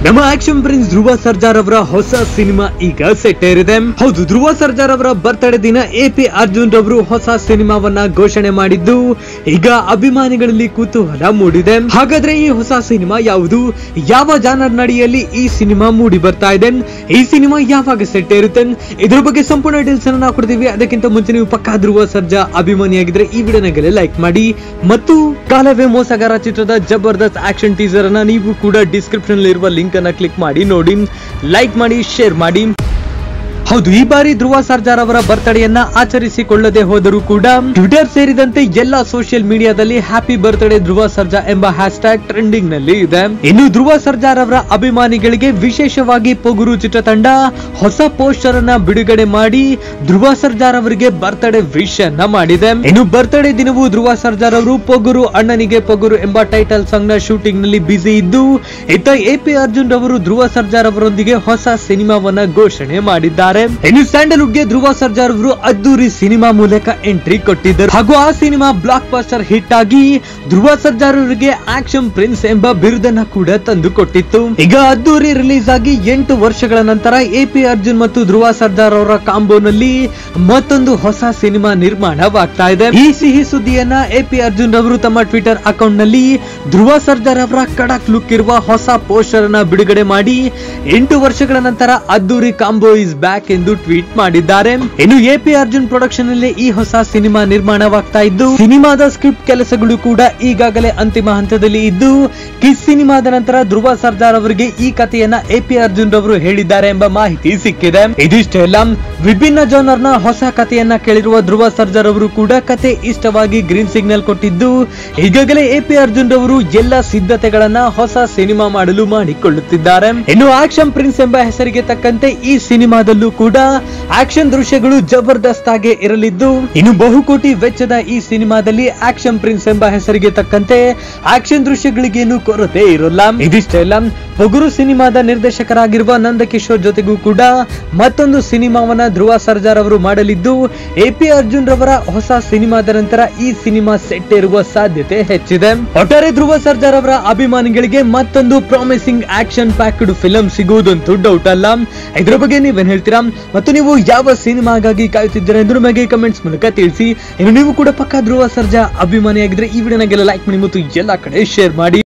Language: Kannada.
ನಮ್ಮ ಆಕ್ಷನ್ ಪ್ರಿನ್ಸ್ ಧ್ರುವ ಸರ್ಜಾರ್ ಅವರ ಹೊಸ ಸಿನಿಮಾ ಈಗ ಸೆಟ್ ಏರಿದೆ ಹೌದು ಧ್ರುವ ಸರ್ಜಾರ್ ಅವರ ಬರ್ತ್ಡೇ ದಿನ ಎ ಪಿ ಅರ್ಜುನ್ ರವರು ಹೊಸ ಸಿನಿಮಾವನ್ನ ಘೋಷಣೆ ಮಾಡಿದ್ದು ಈಗ ಅಭಿಮಾನಿಗಳಲ್ಲಿ ಕುತೂಹಲ ಮೂಡಿದೆ ಹಾಗಾದ್ರೆ ಈ ಹೊಸ ಸಿನಿಮಾ ಯಾವುದು ಯಾವ ಜಾನರ್ ನಡಿಯಲ್ಲಿ ಈ ಸಿನಿಮಾ ಮೂಡಿ ಬರ್ತಾ ಇದೆ ಈ ಸಿನಿಮಾ ಯಾವಾಗ ಸೆಟ್ ಇರುತ್ತೆ ಇದ್ರ ಬಗ್ಗೆ ಸಂಪೂರ್ಣ ಡೀಟೇಲ್ಸ್ ಅನ್ನ ನಾವು ಕೊಡ್ತೀವಿ ಅದಕ್ಕಿಂತ ಮುಂಚೆ ನೀವು ಪಕ್ಕಾ ಧ್ರುವ ಸರ್ಜಾ ಅಭಿಮಾನಿಯಾಗಿದ್ರೆ ಈ ವಿಡಿಯೋನಾಗೆಲ್ಲ ಲೈಕ್ ಮಾಡಿ ಮತ್ತು ಕಾಲವೇ ಮೋಸಗಾರ ಚಿತ್ರದ ಜಬರ್ದಸ್ತ್ ಆಕ್ಷನ್ ಟೀಸರ್ ಅನ್ನ ನೀವು ಕೂಡ ಡಿಸ್ಕ್ರಿಪ್ಷನ್ ಇರುವ ಲಿಂಕ್ ಅನ್ನ ಕ್ಲಿಕ್ ಮಾಡಿ ನೋಡಿ ಲೈಕ್ ಮಾಡಿ ಶೇರ್ ಮಾಡಿ ಹೌದು ಈ ಬಾರಿ ಧ್ರುವ ಸರ್ಜಾರ್ ಅವರ ಬರ್ತಡೆಯನ್ನ ಆಚರಿಸಿಕೊಳ್ಳದೆ ಹೋದರೂ ಕೂಡ ಟ್ವಿಟರ್ ಸೇರಿದಂತೆ ಎಲ್ಲಾ ಸೋಷಿಯಲ್ ಮೀಡಿಯಾದಲ್ಲಿ ಹ್ಯಾಪಿ ಬರ್ತ್ಡೇ ಧ್ರುವ ಸರ್ಜಾ ಎಂಬ ಹ್ಯಾಶ್ ಟ್ಯಾಗ್ ಟ್ರೆಂಡಿಂಗ್ ನಲ್ಲಿ ಇದೆ ಇನ್ನು ಧ್ರುವ ಸರ್ಜಾರ್ ಅವರ ಅಭಿಮಾನಿಗಳಿಗೆ ವಿಶೇಷವಾಗಿ ಪೊಗುರು ಚಿತ್ರತಂಡ ಹೊಸ ಪೋಸ್ಟರ್ ಅನ್ನ ಬಿಡುಗಡೆ ಮಾಡಿ ಧ್ರುವ ಸರ್ಜಾರ್ ಅವರಿಗೆ ಬರ್ತ್ಡೇ ವಿಶ್ ಅನ್ನ ಮಾಡಿದೆ ಇನ್ನು ಬರ್ತ್ಡೇ ದಿನವೂ ಧ್ರುವ ಸರ್ಜಾರ್ ಅವರು ಪೊಗುರು ಅಣ್ಣನಿಗೆ ಪೊಗುರು ಎಂಬ ಟೈಟಲ್ ಸಾಂಗ್ ನ ಶೂಟಿಂಗ್ ನಲ್ಲಿ ಬ್ಯುಸಿ ಇದ್ದು ಇತ್ತ ಎ ಪಿ ಅರ್ಜುನ್ ರವರು ಧ್ರುವ ಸರ್ಜಾರ್ ಅವರೊಂದಿಗೆ ಹೊಸ ಸಿನಿಮಾವನ್ನ ಘೋಷಣೆ ಮಾಡಿದ್ದಾರೆ ಇನ್ನು ಸ್ಯಾಂಡಲ್ವುಡ್ ಗೆ ಧ್ರುವ ಸರ್ಜಾರ್ ಅವರು ಅದ್ದೂರಿ ಸಿನಿಮಾ ಮೂಲಕ ಎಂಟ್ರಿ ಕೊಟ್ಟಿದ್ದರು ಹಾಗೂ ಆ ಸಿನಿಮಾ ಬ್ಲಾಕ್ ಬಾಸ್ಟರ್ ಹಿಟ್ ಆಗಿ ಧ್ರುವ ಸರ್ಜಾರ್ ಅವರಿಗೆ ಆಕ್ಷನ್ ಪ್ರಿನ್ಸ್ ಎಂಬ ಬಿರುದನ್ನ ಕೂಡ ತಂದು ಕೊಟ್ಟಿತ್ತು ಈಗ ಅದ್ದೂರಿ ರಿಲೀಸ್ ಆಗಿ ಎಂಟು ವರ್ಷಗಳ ನಂತರ ಎ ಪಿ ಅರ್ಜುನ್ ಮತ್ತು ಧ್ರುವ ಸರ್ಜಾರ್ ಅವರ ಕಾಂಬೋನಲ್ಲಿ ಮತ್ತೊಂದು ಹೊಸ ಸಿನಿಮಾ ನಿರ್ಮಾಣವಾಗ್ತಾ ಇದೆ ಈ ಸಿಹಿ ಸುದ್ದಿಯನ್ನ ಎ ಪಿ ಅರ್ಜುನ್ ರವರು ತಮ್ಮ ಟ್ವಿಟರ್ ಅಕೌಂಟ್ ನಲ್ಲಿ ಧ್ರುವ ಸರ್ಜಾರ್ ಅವರ ಕಡಕ್ ಲುಕ್ ಇರುವ ಹೊಸ ಪೋಸ್ಟರ್ ಅನ್ನ ಬಿಡುಗಡೆ ಮಾಡಿ ಎಂಟು ವರ್ಷಗಳ ನಂತರ ಅದ್ದೂರಿ ಕಾಂಬೋ ಇಸ್ ಬ್ಯಾಕ್ ಎಂದು ಟ್ವೀಟ್ ಮಾಡಿದ್ದಾರೆ ಇನ್ನು ಎ ಪಿ ಅರ್ಜುನ್ ಪ್ರೊಡಕ್ಷನ್ ನಲ್ಲಿ ಈ ಹೊಸ ಸಿನಿಮಾ ನಿರ್ಮಾಣವಾಗ್ತಾ ಇದ್ದು ಸಿನಿಮಾದ ಸ್ಕ್ರಿಪ್ಟ್ ಕೆಲಸಗಳು ಕೂಡ ಈಗಾಗಲೇ ಅಂತಿಮ ಹಂತದಲ್ಲಿ ಇದ್ದು ಕಿಸ್ ಸಿನಿಮಾದ ನಂತರ ಧ್ರುವ ಸರ್ದಾರ್ ಅವರಿಗೆ ಈ ಕಥೆಯನ್ನ ಎ ಪಿ ಅರ್ಜುನ್ ರವರು ಹೇಳಿದ್ದಾರೆ ಎಂಬ ಮಾಹಿತಿ ಸಿಕ್ಕಿದೆ ಇದಿಷ್ಟೇ ಅಲ್ಲ ವಿಭಿನ್ನ ಜೋನರ್ ನ ಹೊಸ ಕಥೆಯನ್ನ ಕೇಳಿರುವ ಧ್ರುವ ಸರ್ಜಾರ್ ಅವರು ಕೂಡ ಕತೆ ಇಷ್ಟವಾಗಿ ಗ್ರೀನ್ ಸಿಗ್ನಲ್ ಕೊಟ್ಟಿದ್ದು ಈಗಾಗಲೇ ಎ ಪಿ ಅರ್ಜುನ್ ರವರು ಎಲ್ಲ ಸಿದ್ಧತೆಗಳನ್ನ ಹೊಸ ಸಿನಿಮಾ ಮಾಡಲು ಮಾಡಿಕೊಳ್ಳುತ್ತಿದ್ದಾರೆ ಇನ್ನು ಆಕ್ಷನ್ ಪ್ರಿನ್ಸ್ ಎಂಬ ಹೆಸರಿಗೆ ತಕ್ಕಂತೆ ಈ ಸಿನಿಮಾದಲ್ಲೂ ಕೂಡ ಆಕ್ಷನ್ ದೃಶ್ಯಗಳು ಜಬರ್ದಸ್ತ್ ಆಗಿ ಇರಲಿದ್ದು ಇನ್ನು ಬಹುಕೋಟಿ ವೆಚ್ಚದ ಈ ಸಿನಿಮಾದಲ್ಲಿ ಆಕ್ಷನ್ ಪ್ರಿನ್ಸ್ ಎಂಬ ಹೆಸರಿಗೆ ತಕ್ಕಂತೆ ಆಕ್ಷನ್ ದೃಶ್ಯಗಳಿಗೇನು ಕೊರತೆ ಇರೋಲ್ಲ ಇದಿಷ್ಟೇ ಅಲ್ಲ ಪೊಗುರು ಸಿನಿಮಾದ ನಿರ್ದೇಶಕರಾಗಿರುವ ನಂದಕಿಶೋರ್ ಜೊತೆಗೂ ಕೂಡ ಮತ್ತೊಂದು ಸಿನಿಮಾವನ್ನ ಧ್ರುವ ಸರ್ಜಾರ್ ಅವರು ಮಾಡಲಿದ್ದು ಎ ಪಿ ಅರ್ಜುನ್ ರವರ ಹೊಸ ಸಿನಿಮಾದ ನಂತರ ಈ ಸಿನಿಮಾ ಸೆಟ್ ಇರುವ ಸಾಧ್ಯತೆ ಹೆಚ್ಚಿದೆ ಒಟ್ಟಾರೆ ಧ್ರುವ ಸರ್ಜಾರ್ ಅವರ ಅಭಿಮಾನಿಗಳಿಗೆ ಮತ್ತೊಂದು ಪ್ರಾಮಿಸಿಂಗ್ ಆಕ್ಷನ್ ಪ್ಯಾಕ್ಡ್ ಫಿಲಂ ಸಿಗುವುದಂತೂ ಡೌಟ್ ಅಲ್ಲ ಇದ್ರ ಬಗ್ಗೆ ನೀವೇನ್ ಹೇಳ್ತೀರಾ ಮತ್ತು ನೀವು ಯಾವ ಸಿನಿಮಾಗಾಗಿ ಕಾಯುತ್ತಿದ್ದೀರಾ ಇದ್ರ ಬಗ್ಗೆ ಕಮೆಂಟ್ಸ್ ಮೂಲಕ ತಿಳಿಸಿ ಇನ್ನು ನೀವು ಕೂಡ ಪಕ್ಕ ಧ್ರುವ ಸರ್ಜಾ ಅಭಿಮಾನಿಯಾಗಿದ್ರೆ ಈ ವಿಡಿಯೋನಾಗೆಲ್ಲ ಲೈಕ್ ಮಾಡಿ ಮತ್ತು ಎಲ್ಲಾ ಕಡೆ ಶೇರ್ ಮಾಡಿ